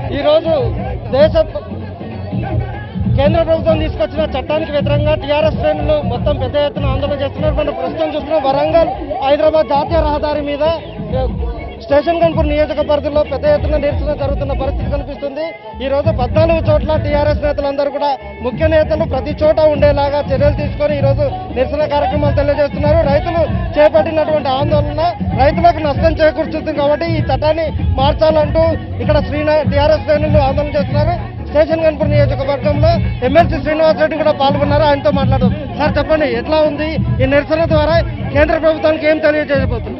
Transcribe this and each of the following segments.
ఈరోజు దేశ కేంద్ర ప్రభుత్వం తీసుకొచ్చిన చట్టానికి వ్యతిరేకంగా టీఆర్ఎస్ శ్రేణులు మొత్తం పెద్ద ఎత్తున ఆందోళన చేస్తున్నారు మనం ప్రస్తుతం చూస్తున్నాం వరంగల్ హైదరాబాద్ జాతీయ రహదారి మీద ఏ, స్టేషన్ గన్పూర్ నియోజకవర్గంలో పెద్ద ఎత్తున నిరసన జరుగుతున్న పరిస్థితి కనిపిస్తుంది ఈ రోజు పద్నాలుగు చోట్ల టీఆర్ఎస్ నేతలందరూ కూడా ముఖ్య నేతలు ప్రతి చోట ఉండేలాగా చర్యలు తీసుకొని ఈ రోజు నిరసన కార్యక్రమాలు తెలియజేస్తున్నారు రైతులు చేపట్టినటువంటి ఆందోళన రైతులకు నష్టం చేకూర్చుతుంది కాబట్టి ఈ చట్టాన్ని మార్చాలంటూ ఇక్కడ శ్రీనా టీఆర్ఎస్ శ్రేణులు ఆందోళన చేస్తున్నారు స్టేషన్ గన్పూర్ నియోజకవర్గంలో ఎమ్మెల్సీ శ్రీనివాస్ రెడ్డి కూడా పాల్గొన్నారు ఆయనతో మాట్లాడదాం సార్ చెప్పండి ఎట్లా ఉంది ఈ నిరసన ద్వారా కేంద్ర ప్రభుత్వానికి ఏం తెలియజేయబోతుంది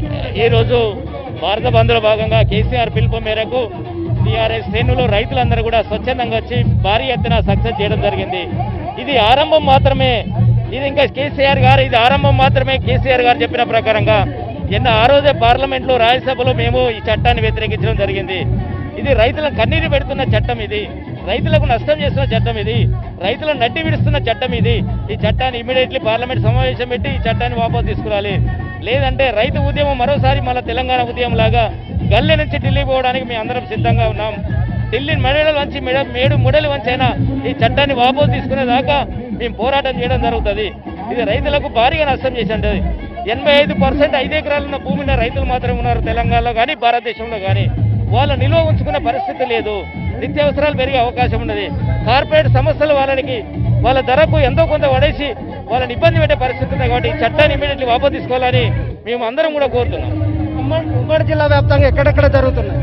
ఈ రోజు భారత బంద్లో భాగంగా కేసీఆర్ పిలుపు మేరకు టీఆర్ఎస్ శ్రేణులు రైతులందరూ కూడా స్వచ్ఛందంగా వచ్చి భారీ ఎత్తున సక్సెస్ చేయడం జరిగింది ఇది ఆరంభం మాత్రమే ఇది ఇంకా కేసీఆర్ గారు ఇది ఆరంభం మాత్రమే కేసీఆర్ గారు చెప్పిన ప్రకారంగా నిన్న ఆ రోజే పార్లమెంట్లో రాజ్యసభలో మేము ఈ చట్టాన్ని వ్యతిరేకించడం జరిగింది ఇది రైతుల కన్నీరు పెడుతున్న చట్టం ఇది రైతులకు నష్టం చేస్తున్న చట్టం ఇది రైతులను నడ్డి విడుస్తున్న చట్టం ఇది ఈ చట్టాన్ని ఇమీడియట్లీ పార్లమెంట్ సమావేశం పెట్టి ఈ చట్టాన్ని వాపసు తీసుకురాలి లేదంటే రైతు ఉద్యమం మరోసారి మళ్ళీ తెలంగాణ ఉద్యమం లాగా గల్లె నుంచి ఢిల్లీ పోవడానికి మేము అందరం సిద్ధంగా ఉన్నాం ఢిల్లీ మెడల వంచి మెడ మేడు ముడలు వంచైనా ఈ చట్టాన్ని వాపసు తీసుకునేదాకా మేము పోరాటం చేయడం జరుగుతుంది ఇది రైతులకు భారీగా నష్టం చేసింది ఎనభై ఐదు పర్సెంట్ ఐదు ఎకరాలు ఉన్న భూమి ఉన్న రైతులు మాత్రమే ఉన్నారు తెలంగాణలో కానీ భారతదేశంలో కానీ వాళ్ళ నిల్వ ఉంచుకునే పరిస్థితి లేదు నిత్యావసరాలు పెరిగే అవకాశం ఉన్నది కార్పొరేట్ సంస్థలు వాళ్ళకి వాళ్ళ ధరకు ఎంతో కొంత పడేసి వాళ్ళని ఇబ్బంది పెట్టే పరిస్థితి ఉంది కాబట్టి ఈ చట్టాన్ని ఇమీడియట్లీ వాపసు తీసుకోవాలని మేము అందరం కూడా కోరుతున్నాం ఉమ్మడి ఉమ్మడి జిల్లా వ్యాప్తంగా ఎక్కడెక్కడ జరుగుతున్నాయి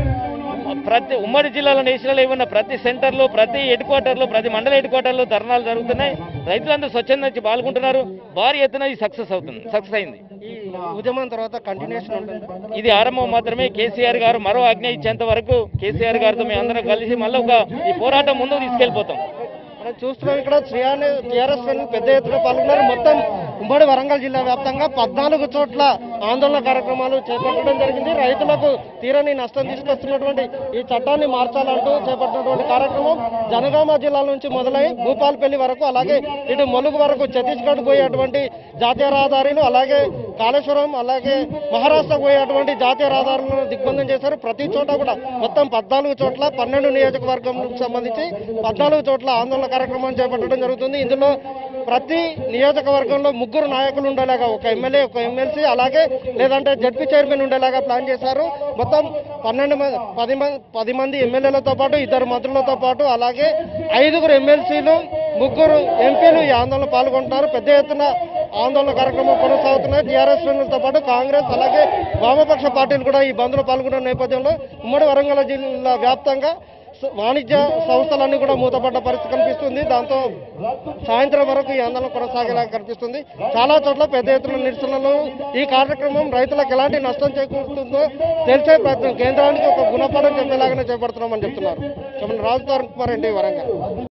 ప్రతి ఉమ్మడి జిల్లాలో నేషనల్ ఉన్న ప్రతి సెంటర్లో ప్రతి హెడ్ క్వార్టర్లో ప్రతి మండల హెడ్ క్వార్టర్లో ధర్నాలు జరుగుతున్నాయి రైతులందరూ స్వచ్ఛంద వచ్చి పాల్గొంటున్నారు భారీ ఎత్తున ఇది సక్సెస్ అవుతుంది సక్సెస్ అయింది ఈ ఉద్యమం తర్వాత కంటిన్యూషన్ ఉంటుంది ఇది ఆరంభం మాత్రమే కేసీఆర్ గారు మరో ఆజ్ఞ ఇచ్చేంత వరకు కేసీఆర్ గారితో మేము అందరం కలిసి మళ్ళీ ఒక ఈ పోరాటం ముందుకు తీసుకెళ్ళిపోతాం మనం చూస్తున్నాం ఇక్కడ శ్రీయాని టీఆర్ఎస్ శ్రేణులు పెద్ద ఎత్తున పాల్గొన్నారు మొత్తం ఉమ్మడి వరంగల్ జిల్లా వ్యాప్తంగా పద్నాలుగు చోట్ల ఆందోళన కార్యక్రమాలు చేపట్టడం జరిగింది రైతులకు తీరని నష్టం తీసుకొస్తున్నటువంటి ఈ చట్టాన్ని మార్చాలంటూ చేపట్టినటువంటి కార్యక్రమం జనగామ జిల్లా నుంచి మొదలై భూపాలపల్లి వరకు అలాగే ఇటు ములుగు వరకు ఛత్తీస్గఢ్ పోయేటువంటి జాతీయ రహదారులు అలాగే కాళేశ్వరం అలాగే మహారాష్ట్ర పోయేటువంటి జాతీయ రహదారులను దిగ్బంధం చేశారు ప్రతి చోట కూడా మొత్తం పద్నాలుగు చోట్ల పన్నెండు నియోజకవర్గంకు సంబంధించి పద్నాలుగు చోట్ల ఆందోళన కార్యక్రమం చేపట్టడం జరుగుతుంది ఇందులో ప్రతి నియోజకవర్గంలో ముగ్గురు నాయకులు ఉండేలాగా ఒక ఎమ్మెల్యే ఒక ఎమ్మెల్సీ అలాగే లేదంటే జడ్పీ చైర్మన్ ఉండేలాగా ప్లాన్ చేశారు మొత్తం పన్నెండు మంది పది మంది పది మంది ఎమ్మెల్యేలతో పాటు ఇద్దరు మంత్రులతో పాటు అలాగే ఐదుగురు ఎమ్మెల్సీలు ముగ్గురు ఎంపీలు ఈ ఆందోళన పాల్గొంటున్నారు పెద్ద ఎత్తున ఆందోళన కార్యక్రమం కొనసాగుతున్నాయి టీఆర్ఎస్ శ్రేణులతో పాటు కాంగ్రెస్ అలాగే వామపక్ష పార్టీలు కూడా ఈ బంద్లో పాల్గొన్న నేపథ్యంలో ఉమ్మడి వరంగల్ జిల్లా వ్యాప్తంగా స- వాణిజ్య సంస్థలన్నీ కూడా మూతపడ్డ పరిస్థితి కనిపిస్తుంది దాంతో సాయంత్రం వరకు ఈ ఆందోళన కొనసాగేలా కనిపిస్తుంది చాలా చోట్ల పెద్ద ఎత్తున నిరసనలు ఈ కార్యక్రమం రైతులకు ఎలాంటి నష్టం చేకూరుతుందో తెలిసే ప్రయత్నం కేంద్రానికి ఒక గుణపాఠం చెప్పేలాగానే చేపడుతున్నామని చెప్తున్నారు రాజు కుమార్ రెడ్డి వరంగల్